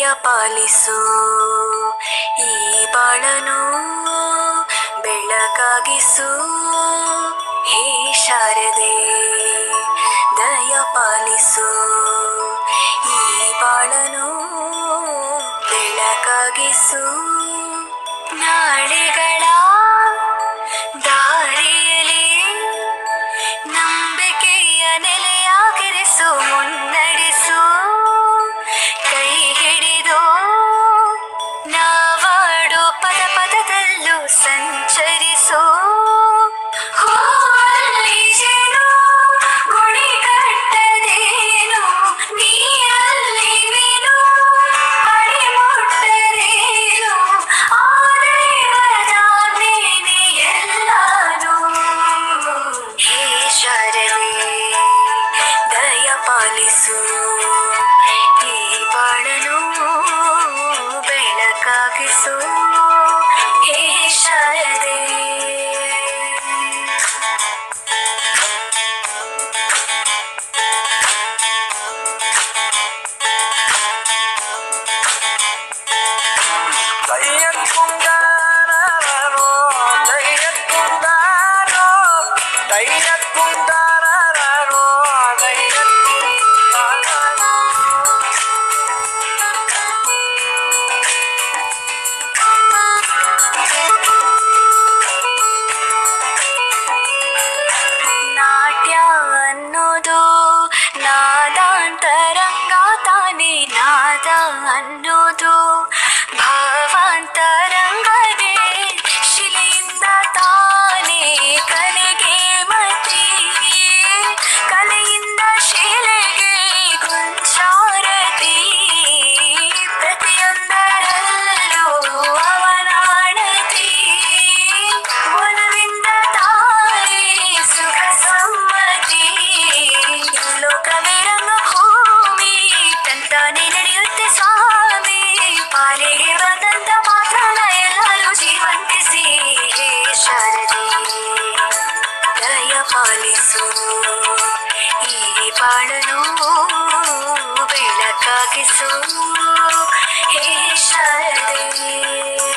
ಪಾಲಿಸು ಈ ಬಾಳನು ಬೆಳಕಾಗಿಸು ಹೇ ಶಾರದೆ ದಯ ಪಾಲಿಸು ಈ ಬಾಳನು ಬೆಳಕಾಗಿಸು ನಾಳೆಗಳ ದಾರಿಯಲ್ಲಿ ನಂಬಿಕೆಯ ನೆಲೆಯಾಗಿರಿಸು ಮುನ್ನಡೆಸು ಕೈ ಹಿಡಿದು ನಾವಾಡೋ ಪದ ಪದದಲ್ಲೂ ಸಂಚರಿಸು ಹೋಲ್ಲಿ ಜೇನು ಗುಡಿ ಕಟ್ಟದೇನು ನೀರಲ್ಲಿ ಮೀನು ಅಡಿ ಮುಟ್ಟರೇನು ಆ ದೇವರಾಜ್ಞೆನೇ ಎಲ್ಲಾನು ಹೇ ಶರಣೆ ದಯ ಪಾಲಿಸು ಈ ಬಾಳನು ಬೆಳಕಾಗಿಸು ಹೇ ಶಾರದೆ தையக்குந்தானோ தையக்குந்தானோ தையக்குந்தானோ தையக்குந்தானோ ನಾಟ್ಯ ಅನ್ನೋದು ನಾದಾಂತರಂಗ ತಾನೇ ನಾದ ಅನ್ನೋದು ಭಾವಾಂತರಂಗದೇ ಶಿಲೆಯಿಂದ ತಾನೇ ಕಲೆಗೆ ಮತಿ ಕಲೆಯಿಂದ ಶಿಲೆಗೆ ಗುಂಚಾರತಿ ಪ್ರತಿಯೊಂದರಲ್ಲೂ ಅವನಾಣತಿ ಒಲವಿಂದ ತಾಯಿ ಸುಖ ಸಮ್ಮತಿ ಲೋಕವಿರಂಗ ಭೂಮಿ ತಂತಾನೆ ನಡೆಯುತ್ತೆ ಸ್ವಾಮಿ ಪಾಲಿಗೆ ಬಂದಂತ ಮಾತ್ರನ ಎಲ್ಲರೂ ಜೀವಂತಿಸಿ ಹೇ ಶಾರದೆ ದಯ ಪಾಲಿಸು ಈ ಬಾಳನು ಬೆಳಕಾಗಿಸು ಹೇ ಶಾರದೆ